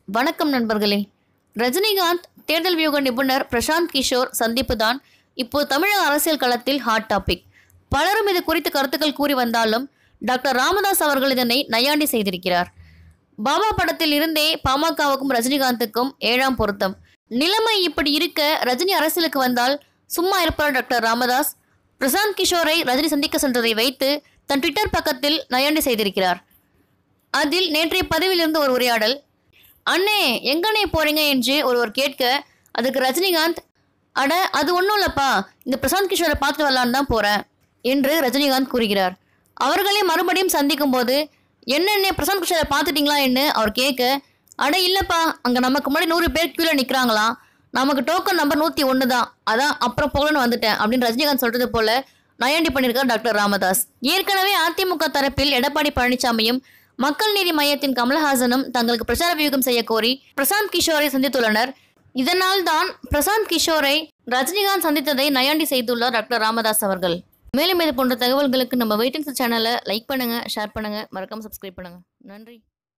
வணக்கம் நண்பர்களே ரஜினிகாந்த் தேர்தல் வியூக நிபுணர் பிரசாந்த் கிஷோர் சந்திப்பு தான் இப்போ தமிழக அரசியல் களத்தில் ஹாட் டாபிக் பலரும் இது குறித்து கருத்துக்கள் கூறி வந்தாலும் டாக்டர் ராமதாஸ் அவர்கள் இதனை நையாண்டி செய்திருக்கிறார் பாபா படத்தில் இருந்தே பாமகவுக்கும் ரஜினிகாந்துக்கும் ஏழாம் பொருத்தம் நிலைமை இப்படி இருக்க ரஜினி அரசியலுக்கு வந்தால் சும்மா இருப்பார் டாக்டர் ராமதாஸ் பிரசாந்த் கிஷோரை ரஜினி சந்திக்க சென்றதை வைத்து தன் ட்விட்டர் பக்கத்தில் நையாண்டி செய்திருக்கிறார் அதில் நேற்றைய பதிவில் இருந்த ஒரு உரையாடல் அண்ணே எங்கண்ணே போறீங்க என்று ஒருவர் கேட்க அதுக்கு ரஜினிகாந்த் அட அது ஒன்றும் இல்லைப்பா இந்த பிரசாந்த் கிஷோரை பார்த்துட்டு வரலான்னு தான் போகிறேன் என்று ரஜினிகாந்த் கூறுகிறார் அவர்களே மறுபடியும் சந்திக்கும் போது என்னென்ன பிரசாந்த் கிஷோரை பார்த்துட்டீங்களா என்று அவர் கேட்க அட இல்லைப்பா அங்கே நமக்கு முன்னாடி நூறு பேர் கீழே நிற்கிறாங்களாம் நமக்கு டோக்கன் நம்பர் நூற்றி ஒன்று தான் அதான் அப்புறம் போகலன்னு வந்துட்டேன் அப்படின்னு ரஜினிகாந்த் சொல்றது போல நயாண்டி பண்ணியிருக்கார் டாக்டர் ராமதாஸ் ஏற்கனவே அதிமுக தரப்பில் எடப்பாடி பழனிசாமியும் மக்கள் நீதி மையத்தின் கமலஹாசனும் தங்களுக்கு பிரச்சார வியூகம் செய்ய கோரி பிரசாந்த் கிஷோரை சந்தித்துள்ளனர் இதனால் தான் பிரசாந்த் கிஷோரை ரஜினிகாந்த் சந்தித்ததை நயாண்டி செய்துள்ளார் டாக்டர் ராமதாஸ் அவர்கள் மேலும் இது போன்ற தகவல்களுக்கு நம்ம வெயிட்டிங்ஸ் சேனலை லைக் பண்ணுங்க ஷேர் பண்ணுங்க மறக்காம சப்ஸ்கிரைப் பண்ணுங்க நன்றி